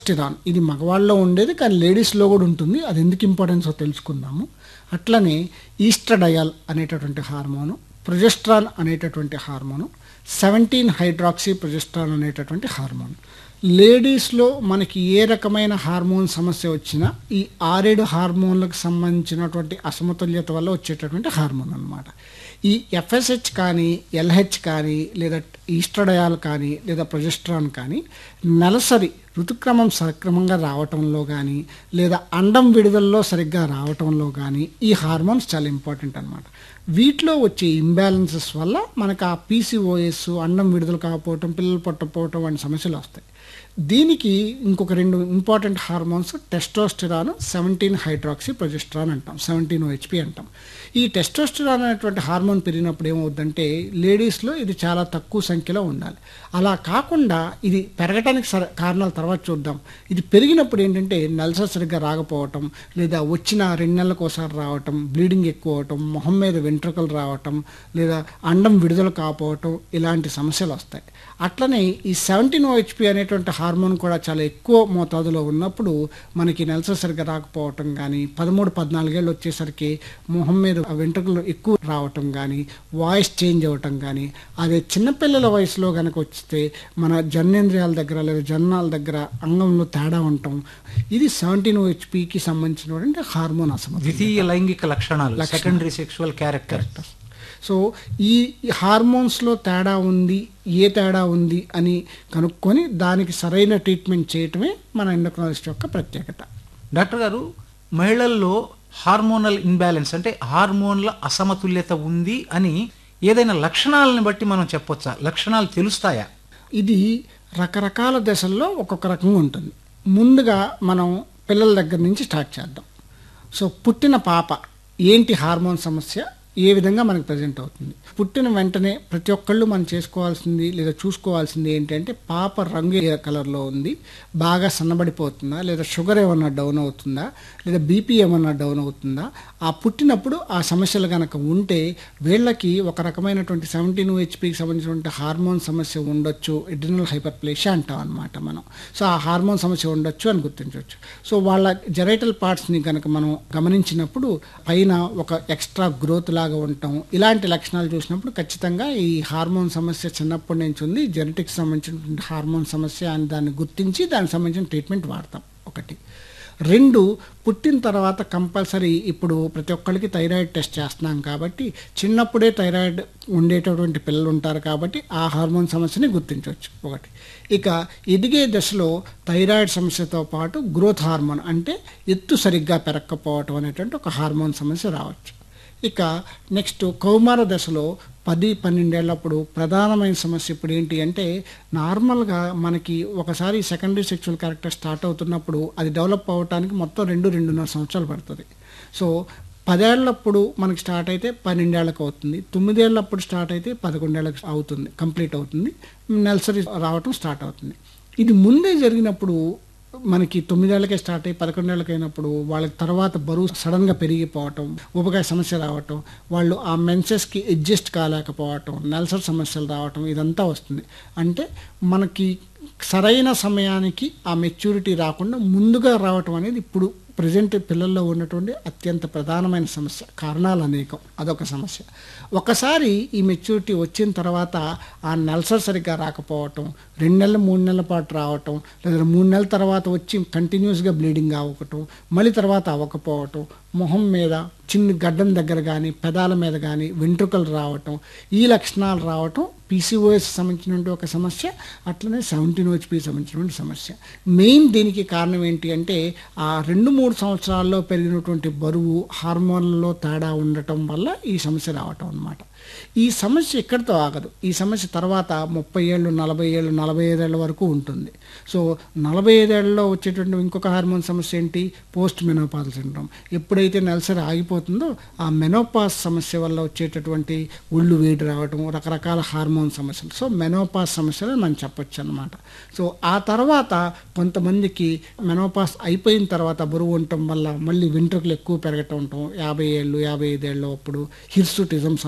టెస్టిరాన్ ఇది మగవాళ్ళలో ఉండేది కానీ లేడీస్లో కూడా ఉంటుంది అది ఎందుకు ఇంపార్టెన్సో తెలుసుకుందాము అట్లనే ఈస్ట్రడయాల్ అనేటటువంటి హార్మోను ప్రొజెస్ట్రాన్ అనేటటువంటి హార్మోను సెవెంటీన్ హైడ్రాక్సీ ప్రొజెస్ట్రాన్ అనేటటువంటి హార్మోన్ లేడీస్లో మనకి ఏ రకమైన హార్మోన్ సమస్య వచ్చినా ఈ ఆరేడు హార్మోన్లకు సంబంధించినటువంటి అసమతుల్యత వల్ల వచ్చేటటువంటి హార్మోన్ అన్నమాట ఈ ఎఫ్ఎస్హెచ్ కానీ ఎల్హెచ్ కానీ లేదా ఈస్ట్రడయాల్ కానీ లేదా ప్రొజెస్ట్రాన్ కానీ నెలసరి ఋతుక్రమం సక్రమంగా రావటంలో కానీ లేదా అండం విడుదలలో సరిగ్గా రావటంలో కానీ ఈ హార్మోన్స్ చాలా ఇంపార్టెంట్ అనమాట వీటిలో వచ్చే ఇంబ్యాలెన్సెస్ వల్ల మనకు ఆ పీసీఓఎస్ అండం విడుదల కాకపోవటం పిల్లలు పట్టకపోవటం వంటి సమస్యలు వస్తాయి దీనికి ఇంకొక రెండు important hormones testosterone seventeen hydroxy progesterone అంటాం సెవెంటీన్ ఓహెచ్పి అంటాం ఈ టెస్టోస్టిరాన్ అనేటువంటి హార్మోన్ పెరిగినప్పుడు ఏమవుద్దంటే లేడీస్లో ఇది చాలా తక్కువ సంఖ్యలో ఉండాలి అలా కాకుండా ఇది పెరగటానికి సర కారణాల తర్వాత చూద్దాం ఇది పెరిగినప్పుడు ఏంటంటే నెలస సరిగ్గా రాకపోవటం లేదా వచ్చిన రెండు నెలలకు ఒకసారి రావటం బ్లీడింగ్ ఎక్కువ అవటం మొహం మీద వెంట్రుకలు రావటం లేదా అండం విడుదల కాకపోవటం ఇలాంటి సమస్యలు వస్తాయి అట్లనే ఈ సెవెంటీన్ ఓహెచ్పి అనేటువంటి హార్మోన్ కూడా చాలా ఎక్కువ మోతాదులో ఉన్నప్పుడు మనకి నెలస సరిగ్గా రాకపోవటం కానీ పదమూడు పద్నాలుగేళ్ళు వచ్చేసరికి మొహం మీద వెంట్రుకలు ఎక్కువ రావటం కానీ వాయిస్ చేంజ్ అవ్వటం కానీ అదే చిన్నపిల్లల వయసులో కనుక వస్తే మన జననేంద్రియాల దగ్గర లేదా జన్నాల దగ్గర అంగంలో తేడా ఉండటం ఇది సెవెంటీన్ ఓహెచ్పికి సంబంధించినటువంటి హార్మోన్ అసమతుల్యత ద్వితీయ లైంగిక లక్షణాలు సెకండరీ సెక్షువల్ క్యారెక్టర్ సో ఈ హార్మోన్స్లో తేడా ఉంది ఏ తేడా ఉంది అని కనుక్కొని దానికి సరైన ట్రీట్మెంట్ చేయటమే మన ఎండోక్రాలజిస్ట్ యొక్క ప్రత్యేకత డాక్టర్ గారు మహిళల్లో హార్మోనల్ ఇన్బ్యాలెన్స్ అంటే హార్మోన్ల అసమతుల్యత ఉంది అని ఏదైనా లక్షణాలను బట్టి మనం చెప్పొచ్చా లక్షణాలు తెలుస్తాయా ఇది రకరకాల దశల్లో ఒక్కొక్క రకంగా ఉంటుంది ముందుగా మనం పిల్లల దగ్గర నుంచి స్టార్ట్ చేద్దాం సో పుట్టిన పాప ఏంటి హార్మోన్ సమస్య ఏ విధంగా మనకు ప్రజెంట్ అవుతుంది పుట్టిన వెంటనే ప్రతి ఒక్కళ్ళు మనం చేసుకోవాల్సింది లేదా చూసుకోవాల్సింది ఏంటంటే పాప రంగు ఏ కలర్లో ఉంది బాగా సన్నబడిపోతుందా లేదా షుగర్ ఏమన్నా డౌన్ అవుతుందా లేదా బీపీ ఏమన్నా డౌన్ అవుతుందా ఆ పుట్టినప్పుడు ఆ సమస్యలు కనుక ఉంటే వీళ్ళకి ఒక రకమైనటువంటి సెవెంటీన్ హెచ్పికి సంబంధించినటువంటి హార్మోన్ సమస్య ఉండొచ్చు ఎడ్రినల్ హైపర్ప్లేషియా అంటాం అనమాట మనం సో ఆ హార్మోన్ సమస్య ఉండొచ్చు అని గుర్తించవచ్చు సో వాళ్ళ జెరైటల్ పార్ట్స్ని కనుక మనం గమనించినప్పుడు పైన ఒక ఎక్స్ట్రా గ్రోత్ లాగా ఉండటం ఇలాంటి లక్షణాలు చూసినప్పుడు ఖచ్చితంగా ఈ హార్మోన్ సమస్య చిన్నప్పటి నుంచి ఉంది జెనెటిక్స్ సంబంధించినటువంటి హార్మోన్ సమస్య అని దాన్ని గుర్తించి దానికి సంబంధించిన ట్రీట్మెంట్ వాడతాం ఒకటి రెండు పుట్టిన తర్వాత కంపల్సరీ ఇప్పుడు ప్రతి ఒక్కరికి థైరాయిడ్ టెస్ట్ చేస్తున్నాం కాబట్టి చిన్నప్పుడే థైరాయిడ్ ఉండేటటువంటి పిల్లలు ఉంటారు కాబట్టి ఆ హార్మోన్ సమస్యని గుర్తించవచ్చు ఒకటి ఇక ఎదిగే దశలో థైరాయిడ్ సమస్యతో పాటు గ్రోత్ హార్మోన్ అంటే ఎత్తు సరిగ్గా పెరగకపోవటం అనేటువంటి ఒక హార్మోన్ సమస్య రావచ్చు ఇక నెక్స్ట్ కౌమార దశలో పది పన్నెండేళ్ళప్పుడు ప్రధానమైన సమస్య ఇప్పుడు ఏంటి అంటే నార్మల్గా మనకి ఒకసారి సెకండరీ సెక్షువల్ క్యారెక్టర్ స్టార్ట్ అవుతున్నప్పుడు అది డెవలప్ అవ్వటానికి మొత్తం రెండు రెండున్నర సంవత్సరాలు పడుతుంది సో పదేళ్లప్పుడు మనకి స్టార్ట్ అయితే పన్నెండేళ్ళకి అవుతుంది తొమ్మిదేళ్ళప్పుడు స్టార్ట్ అయితే పదకొండేళ్ళకి అవుతుంది కంప్లీట్ అవుతుంది నెలసరి రావటం స్టార్ట్ అవుతుంది ఇది ముందే జరిగినప్పుడు మనకి తొమ్మిదేళ్లకే స్టార్ట్ అయ్యి పదకొండేళ్ళకి అయినప్పుడు వాళ్ళకి తర్వాత బరువు సడన్గా పెరిగిపోవటం ఉపకాయ సమస్య రావటం వాళ్ళు ఆ మెన్సెస్కి అడ్జస్ట్ కాలేకపోవటం నెలసరి సమస్యలు రావటం ఇదంతా వస్తుంది అంటే మనకి సరైన సమయానికి ఆ మెచ్యూరిటీ రాకుండా ముందుగా రావటం అనేది ఇప్పుడు ప్రజెంట్ పిల్లల్లో ఉన్నటువంటి అత్యంత ప్రధానమైన సమస్య కారణాలు అనేకం అదొక సమస్య ఒకసారి ఈ మెచ్యూరిటీ వచ్చిన తర్వాత ఆ నెలసరి సరిగ్గా రాకపోవటం రెండు నెలలు మూడు నెలల పాటు రావటం లేదా మూడు నెలల తర్వాత వచ్చి కంటిన్యూస్గా బ్లీడింగ్ అవ్వకటం మళ్ళీ తర్వాత అవ్వకపోవటం మొహం మీద చిన్న గడ్డం దగ్గర కానీ పెదాల మీద కానీ వెంట్రుకలు రావటం ఈ లక్షణాలు రావటం పీసీఓఎస్ సంబంధించినటువంటి ఒక సమస్య అట్లనే సెవెంటీన్ హెచ్పి సంబంధించినటువంటి సమస్య మెయిన్ దీనికి కారణం ఏంటి అంటే ఆ రెండు మూడు సంవత్సరాల్లో పెరిగినటువంటి బరువు హార్మోన్లలో తేడా ఉండటం వల్ల ఈ సమస్య రావటం అన్నమాట ఈ సమస్య ఎక్కడితో ఆగదు ఈ సమస్య తర్వాత ముప్పై ఏళ్ళు నలభై ఏళ్ళు నలభై ఐదేళ్ల వరకు ఉంటుంది సో నలభై ఐదేళ్లలో వచ్చేటువంటి ఇంకొక హార్మోన్ సమస్య ఏంటి పోస్ట్ మెనోపాజ్ సిండ్రోమ్ ఎప్పుడైతే నెలసరి ఆగిపోతుందో ఆ మెనోపాస్ సమస్య వల్ల వచ్చేటటువంటి ఒళ్ళు వేడి రావడం రకరకాల హార్మోన్ సమస్యలు సో మెనోపాస్ సమస్యలు మనం చెప్పొచ్చు అనమాట సో ఆ తర్వాత కొంతమందికి మెనోపాస్ అయిపోయిన తర్వాత బరువు ఉండటం వల్ల మళ్ళీ వెంట్రుకలు ఎక్కువ పెరగటం ఉండటం యాభై ఏళ్ళు యాభై ఐదేళ్ళు అప్పుడు హిర్సుటిజం సమస్య అంటాం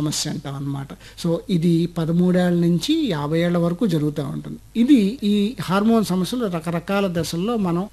అంటాం అనమాట సో ఇది పదమూడేళ్ల నుంచి యాభై ఏళ్ల వరకు జరుగుతూ ఉంటుంది ఇది ఈ హార్మోన్ సమస్యలు రకరకాల దశల్లో మనం